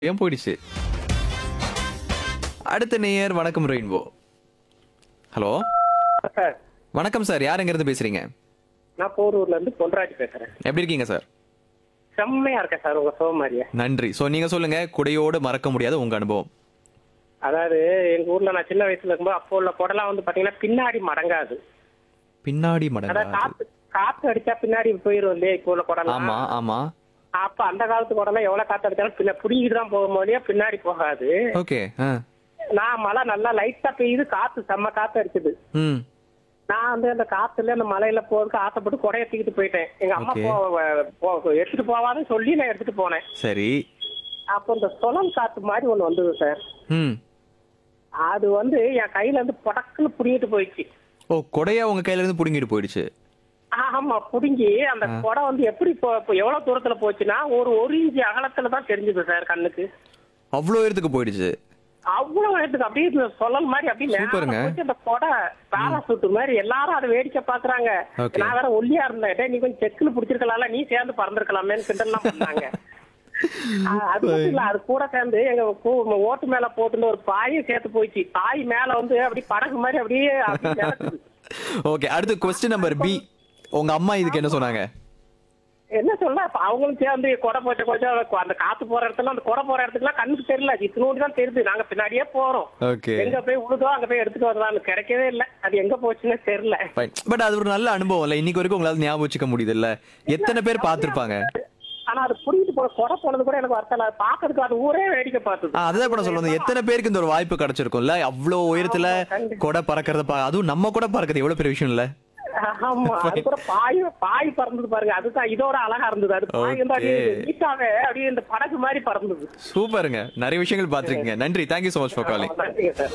ஏன் போயிடுச்சு அடுத்த நேயர் வணக்கம் ரெயின்போ ஹலோ சார் வணக்கம் சார் யார் எங்க இருந்து பேசுறீங்க நான் போரூர்ல இருந்து பொன்ராஜ் பேசுறேன் எப்படி இருக்கீங்க சார் செம்மையா இருக்கேன் சார் உங்க சோமாரிய நன்றி சோ நீங்க சொல்லுங்க குடையோடு மறக்க முடியாத உங்க அனுபவம் அதாவது எங்க ஊர்ல நான் சின்ன வயசுல இருக்கும்போது அப்போ உள்ள குடலாம் வந்து பாத்தீங்கன்னா பின்னாடி மடங்காது பின்னாடி அதாவது மடங்காது காத்து காத்து அடிச்சா பின்னாடி போயிரும் இல்லையா இப்போ உள்ள குடலாம் ஆமா ஆமா அப்ப அந்த காலத்து குடலாம் எவ்வளவு காத்து அடிச்சாலும் பின்ன புடிங்கிட்டு தான் போகும் போதே பின்னாடி போகாது ஓகே நான் மழை நல்லா லைட்டா பெய்யுது காத்து செம்ம காத்து அடிச்சது ம் நான் வந்து அந்த காத்துல அந்த மலையில போறதுக்கு ஆசைப்பட்டு குடைய தூக்கிட்டு போயிட்டேன் எங்க அம்மா Okay. போ போ- எடுத்துட்டு போவாதுன்னு சொல்லி நான் எடுத்துட்டு போனேன் சரி அப்போ இந்த சுழல் காத்து மாதிரி ஒண்ணு வந்தது சார் ம் அது வந்து என் கையில இருந்து படக்குன்னு புடிங்கிட்டு போயிடுச்சு ஓ கொடையா உங்க கையில இருந்து புடுங்கிட்டு போயிடுச்சு ஆமா புடுங்கி அந்த குடம் வந்து எப்படி போ இப்போ எவ்வளவு தூரத்துல போச்சுன்னா ஒரு ஒரு இன்ச்சு அகலத்துல தான் தெரிஞ்சது சார் கண்ணுக்கு அவ்வளோ உயரத்துக்கு போயிடுச்சு அவ்வளவு இடத்துக்கு அப்படியே இந்த சுழல் மாதிரி அப்படியே நேரா சூப்பருங்க. போச்சு அந்த கொடை பாராசூட் மாதிரி எல்லாரும் அதை வேடிக்கை பாக்குறாங்க Okay. நான் வேற ஒல்லியா இருந்தேன் டேய், நீ கொஞ்சம் செக்குன்னு பிடிச்சிருக்கலாம்ல நீ சேர்ந்து பறந்துருக்கலாமேன்னு கிண்டல்லாம் பண்ணாங்க ஆ, அது மட்டும் இல்ல அது கூட சேர்ந்து எங்க கூ- ஓட்டு மேல போட்டுன்னு ஒரு பாயும் சேர்த்து போயிடுச்சு பாய் மேல வந்து அப்படி படகு மாதிரி அப்படியே அப்படியே மிதக்குது. ஓகே அடுத்து கொஸ்டின் நம்பர் பி உங்க அம்மா இதுக்கு என்ன சொன்னாங்க என்ன சொல்ல அப்ப அவங்களும் சேர்ந்து கொடை போச்ச கொஞ்சம் அந்த காத்து போற இடத்துல அந்த கொடை போற இடத்துக்குலாம் கண்ணுக்கு தெரியல இத்தினோடு தான் தெரியுது நாங்க பின்னாடியே போறோம் ஓகே எங்க போய் உழுதோ அங்க போய் எடுத்துட்டு வரலாம்னு கிடைக்கவே இல்ல அது எங்க போச்சுன்னு தெரியல ஃபைன் பட் அது ஒரு நல்ல அனுபவம் இல்ல இன்னைக்கு வரைக்கும் உங்களால ஞாபகம் வச்சுக்க முடியுது இல்ல எத்தனை பேர் பார்த்திருப்பாங்க ஆனா அது புரிஞ்சுட்டு போன கொடை போனது கூட எனக்கு வருத்தம் இல்ல அது பாக்குறதுக்கு அது ஊரே வேடிக்கை பார்த்தது ஆ, அதுதான் கூட சொல்லுவது எத்தனை பேருக்கு இந்த ஒரு வாய்ப்பு கிடைச்சிருக்கும்ல அவ்வளோ உயரத்துல ஆமா, கண்டிப்பா. கொடை பறக்கறத பா அதுவும் நம்ம கூட பறக்கிறது எவ்வளவு பெரிய விஷயம் இல்ல ஆமா அது கூட பாய் பாய் பறந்தது பாருங்க அதுதான் இதோட அழகா இருந்தது அது பாய் வந்து அப்படியே Okay. நீட்டாவே அப்படியே இந்த படகு மாதிரி பறந்தது சூப்பருங்க நிறைய விஷயங்கள் பார்த்திருக்கீங்க நன்றி thank you so much for calling நன்றிங்க சார்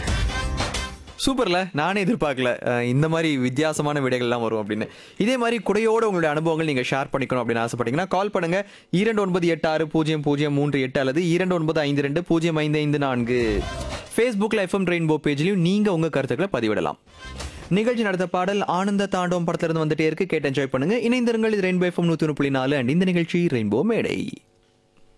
சூப்பர்ல நானே எதிர்பார்க்கல அஹ் இந்த மாதிரி வித்தியாசமான விடைகள்லாம் வரும் அப்படின்னு இதே மாதிரி குடையோட உங்களுடைய அனுபவங்கள் நீங்க ஷேர் பண்ணிக்கணும் அப்படின்னு ஆசைப்பட்டீங்கன்னா கால் பண்ணுங்க இரண்டு ஒன்பது எட்டு ஆறு பூஜ்ஜியம் பூஜ்ஜியம் மூன்று எட்டு அல்லது இரண்டு ஒன்பது ஐந்து ரெண்டு பூஜ்ஜியம் ஐந்து ஐந்து நான்கு ஃபேஸ்புக்ல எஃப்எம் ரெயின்போ பேஜ்லயும் நீங்க உங்க கருத்துக்களை பதிவிடலாம் நிகழ்ச்சி நடத்த பாடல் ஆனந்த தாண்டவம் படத்துல இருந்து வந்துட்டே இருக்கு கேட்டு என்ஜாய் பண்ணுங்க இணைந்திருங்கள் இது ரெயின்போ எஃப்எம் நூத்தி ஒன்று புள்ளி நாலு அண்ட் இந்த நிகழ்ச்சி ரெயின்போ மேடை